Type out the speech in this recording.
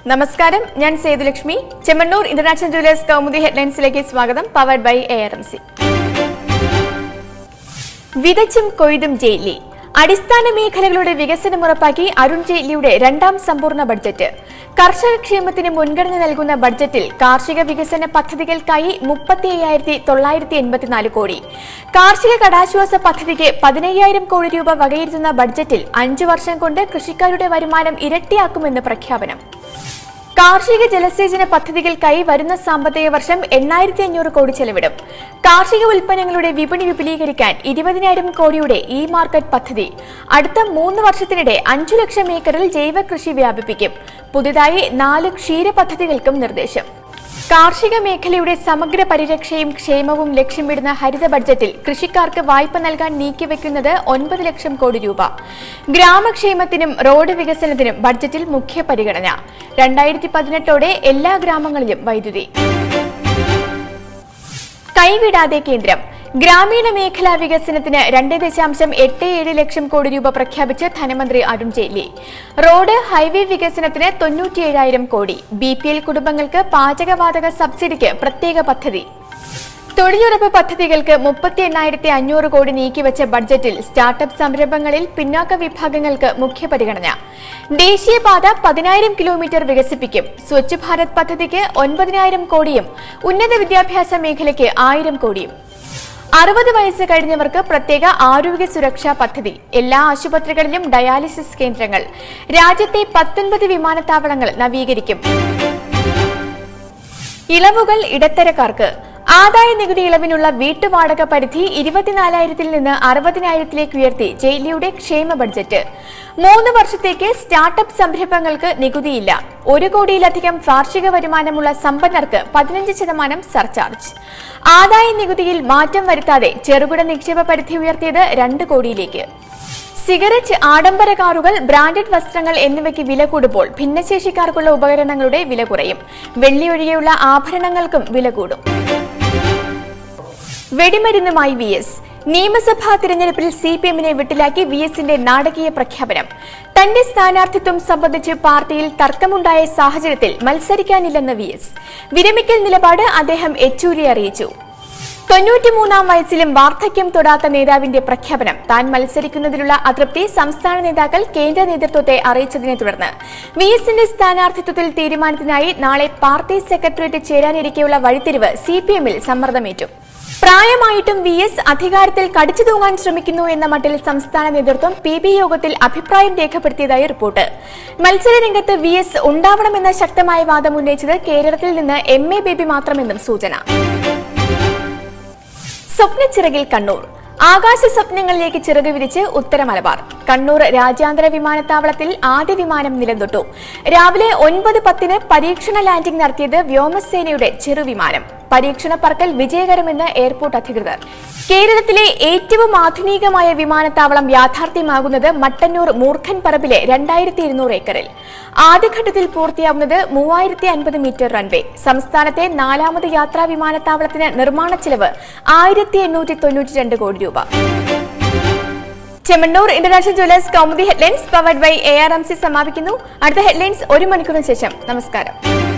നമസ്കാരം ഞാൻ Sethulakshmi Chemmanur international jewellers Kaumudi ഹെഡ്ലൈൻസിലേക്ക് സ്വാഗതം powered by A R M C വിതച്ചും കൊയ്തും ജെയ്റ്റ്ലി അടിസ്ഥാന മേഖലകളുടെ വികസനം ഉറപ്പാക്കി അരുൺ ജെയ്റ്റ്ലിയുടെ രണ്ടാം സമ്പൂർണ്ണ ബഡ്ജറ്റ് കർഷക ക്ഷേമത്തിന് മുൻഗണന നൽകുന്ന ബഡ്ജറ്റിൽ കാർഷിക വികസന പദ്ധതികൾക്കായി മുപ്പത്തി അയ്യായിരത്തി തൊള്ളായിരത്തി എൺപത്തിനാല് കോടി കാർഷിക കടാശ്വാസ പദ്ധതിക്ക് പതിനയ്യായിരം കോടി രൂപ വകയിരുത്തുന്ന ബഡ്ജറ്റിൽ അഞ്ചു വർഷം കൊണ്ട് കൃഷിക്കാരുടെ വരുമാനം ഇരട്ടിയാക്കുമെന്ന് പ്രഖ്യാപനം കാർഷിക ജലസേചന പദ്ധതികൾക്കായി വരുന്ന സാമ്പത്തിക വർഷം എണ്ണായിരത്തി അഞ്ഞൂറ് കോടി ചെലവിടും കാർഷിക ഉൽപ്പന്നങ്ങളുടെ വിപണി വിപുലീകരിക്കാൻ ഇരുപതിനായിരം കോടിയുടെ ഇ മാർക്കറ്റ് പദ്ധതി അടുത്ത മൂന്ന് വർഷത്തിനിടെ അഞ്ചു ലക്ഷം ഏക്കറിൽ ജൈവ കൃഷി വ്യാപിപ്പിക്കും പുതുതായി നാല് ക്ഷീര പദ്ധതികൾക്കും നിർദ്ദേശം കാർഷിക മേഖലയുടെ സമഗ്ര പരിരക്ഷയും ക്ഷേമവും ലക്ഷ്യമിടുന്ന ഹരിത ബഡ്ജറ്റിൽ കൃഷിക്കാർക്ക് വായ്പ നൽകാൻ നീക്കിവെക്കുന്നത് ഒൻപത് ലക്ഷം കോടി രൂപ ഗ്രാമക്ഷേമത്തിനും റോഡ് വികസനത്തിനും ബഡ്ജറ്റിൽ മുഖ്യ പരിഗണന രണ്ടായിരത്തി പതിനെട്ടോടെ എല്ലാ ഗ്രാമങ്ങളിലും വൈദ്യുതി കൈവിടാതെ കേന്ദ്രം ഗ്രാമീണ മേഖലാ വികസനത്തിന് രണ്ട് ദശാംശം എട്ട് ഏഴ് ലക്ഷം കോടി രൂപ പ്രഖ്യാപിച്ച് ധനമന്ത്രി അരുൺ ജെയ്റ്റ്ലി റോഡ് ഹൈവേ വികസനത്തിന് തൊണ്ണൂറ്റിയേഴായിരം കോടി ബി പി എൽ കുടുംബങ്ങൾക്ക് പാചകവാതക സബ്സിഡിക്ക് പ്രത്യേക പദ്ധതി തൊഴിലുറപ്പ് പദ്ധതികൾക്ക് മുപ്പത്തി എണ്ണായിരത്തി അഞ്ഞൂറ് കോടി നീക്കിവച്ച ബഡ്ജറ്റിൽ സ്റ്റാർട്ടപ്പ് സംരംഭങ്ങളിൽ പിന്നാക്ക വിഭാഗങ്ങൾക്ക് മുഖ്യ പരിഗണന ദേശീയപാത പതിനായിരം കിലോമീറ്റർ വികസിപ്പിക്കും സ്വച്ഛ് ഭാരത് പദ്ധതിക്ക് ഒൻപതിനായിരം കോടിയും ഉന്നത വിദ്യാഭ്യാസ മേഖലയ്ക്ക് ആയിരം കോടിയും അറുപത് വയസ്സ് കഴിഞ്ഞവർക്ക് പ്രത്യേക ആരോഗ്യ സുരക്ഷാ പദ്ധതി എല്ലാ ആശുപത്രികളിലും ഡയാലിസിസ് കേന്ദ്രങ്ങൾ രാജ്യത്തെ പത്തൊൻപത് വിമാനത്താവളങ്ങൾ നവീകരിക്കും ഇളവുകൾ ഇടത്തരക്കാർക്ക് ആദായ നികുതി ഇളവിനുള്ള വീട്ടുവാടക പരിധി ഇരുപത്തിനാലായിരത്തിൽ നിന്ന് അറുപതിനായിരത്തിലേക്ക് ഉയർത്തി ജെയ്റ്റ്ലിയുടെ ക്ഷേമ ബഡ്ജറ്റ് മൂന്ന് വർഷത്തേക്ക് സ്റ്റാർട്ടപ്പ് സംരംഭങ്ങൾക്ക് നികുതിയില്ല ഒരു കോടിയിലധികം വാർഷിക വരുമാനമുള്ള സമ്പന്നർക്ക് പതിനഞ്ച് ശതമാനം സർചാർജ് ആദായ നികുതിയിൽ മാറ്റം വരുത്താതെ ചെറുകിട നിക്ഷേപ പരിധി ഉയർത്തിയത് രണ്ട് കോടിയിലേക്ക് സിഗരറ്റ് ആഡംബര കാറുകൾ ബ്രാൻഡഡ് വസ്ത്രങ്ങൾ എന്നിവയ്ക്ക് വില കൂടുമ്പോൾ ഭിന്നശേഷിക്കാർക്കുള്ള ഉപകരണങ്ങളുടെ വില കുറയും വെള്ളി ഒഴികെയുള്ള ആഭരണങ്ങൾക്കും വില കൂടും വെടിമരുന്നുമായി വി എസ് നിയമസഭാ തിരഞ്ഞെടുപ്പിൽ സി പി എമ്മിനെ വിട്ടിലാക്കി വി എസിന്റെ നാടകീയ പ്രഖ്യാപനം തന്റെ സ്ഥാനാർത്ഥിത്വം സംബന്ധിച്ച് പാർട്ടിയിൽ തർക്കമുണ്ടായ സാഹചര്യത്തിൽ മത്സരിക്കാനില്ലെന്ന് വി എസ് വിരമിക്കൽ നിലപാട് അദ്ദേഹം യെച്ചൂരി അറിയിച്ചു തൊണ്ണൂറ്റിമൂന്നാം വയസ്സിലും വാർദ്ധക്യം തൊടാത്ത നേതാവിന്റെ പ്രഖ്യാപനം താൻ മത്സരിക്കുന്നതിലുള്ള അതൃപ്തി സംസ്ഥാന നേതാക്കൾ കേന്ദ്ര നേതൃത്വത്തെ അറിയിച്ചതിനെ തുടർന്ന് വി എസിന്റെ സ്ഥാനാർത്ഥിത്വത്തിൽ തീരുമാനത്തിനായി നാളെ പാർട്ടി സെക്രട്ടേറിയറ്റ് ചേരാനിരിക്കെയുള്ള വഴിത്തിരിവ് സി പി എമ്മിൽ സമ്മർദ്ദമേറ്റു പ്രായമായിട്ടും വി എസ് അധികാരത്തിൽ കടിച്ചു തൂങ്ങാൻ ശ്രമിക്കുന്നു എന്ന മട്ടിൽ സംസ്ഥാന നേതൃത്വം പി ബി യോഗത്തിൽ അഭിപ്രായം രേഖപ്പെടുത്തിയതായി റിപ്പോർട്ട് മത്സരരംഗത്ത് വി എസ് ഉണ്ടാവണമെന്ന ശക്തമായ വാദം ഉന്നയിച്ചത് കേരളത്തിൽ നിന്ന് എം എ ബേബി മാത്രമെന്നും സൂചന സ്വപ്നച്ചിറകിൽ കണ്ണൂർ ആകാശ സ്വപ്നങ്ങളിലേക്ക് ചിറക് വിരിച്ച് ഉത്തര മലബാർ കണ്ണൂർ രാജ്യാന്തര വിമാനത്താവളത്തിൽ ആദ്യ വിമാനം നിലംതൊട്ടു രാവിലെ ഒൻപത് പത്തിന് പരീക്ഷണ ലാൻഡിംഗ് നടത്തിയത് വ്യോമസേനയുടെ ചെറുവിമാനം പരീക്ഷണ പറക്കൽ വിജയകരമെന്ന് എയർപോർട്ട് അധികൃതർ കേരളത്തിലെ ഏറ്റവും ആധുനികമായ വിമാനത്താവളം യാഥാർത്ഥ്യമാകുന്നത് മട്ടന്നൂർ മൂർഖൻ പറമ്പിലെ രണ്ടായിരത്തി ഇരുന്നൂറ് ഏക്കറിൽ ആദ്യഘട്ടത്തിൽ പൂർത്തിയാവുന്നത് മൂവായിരത്തി അൻപത് മീറ്റർ റൺവേ സംസ്ഥാനത്തെ നാലാമത് യാത്രാ വിമാനത്താവളത്തിന് നിർമ്മാണ ചിലവ് ആയിരത്തി എണ്ണൂറ്റി തൊണ്ണൂറ്റി രണ്ട് കോടി രൂപ Chemmanur international jewellers Kaumudi headlines powered by A R M C സമാപിക്കുന്നു അടുത്ത ഹെഡ്ലൈൻസ് ഒരു മണിക്കൂറിന് ശേഷം നമസ്കാരം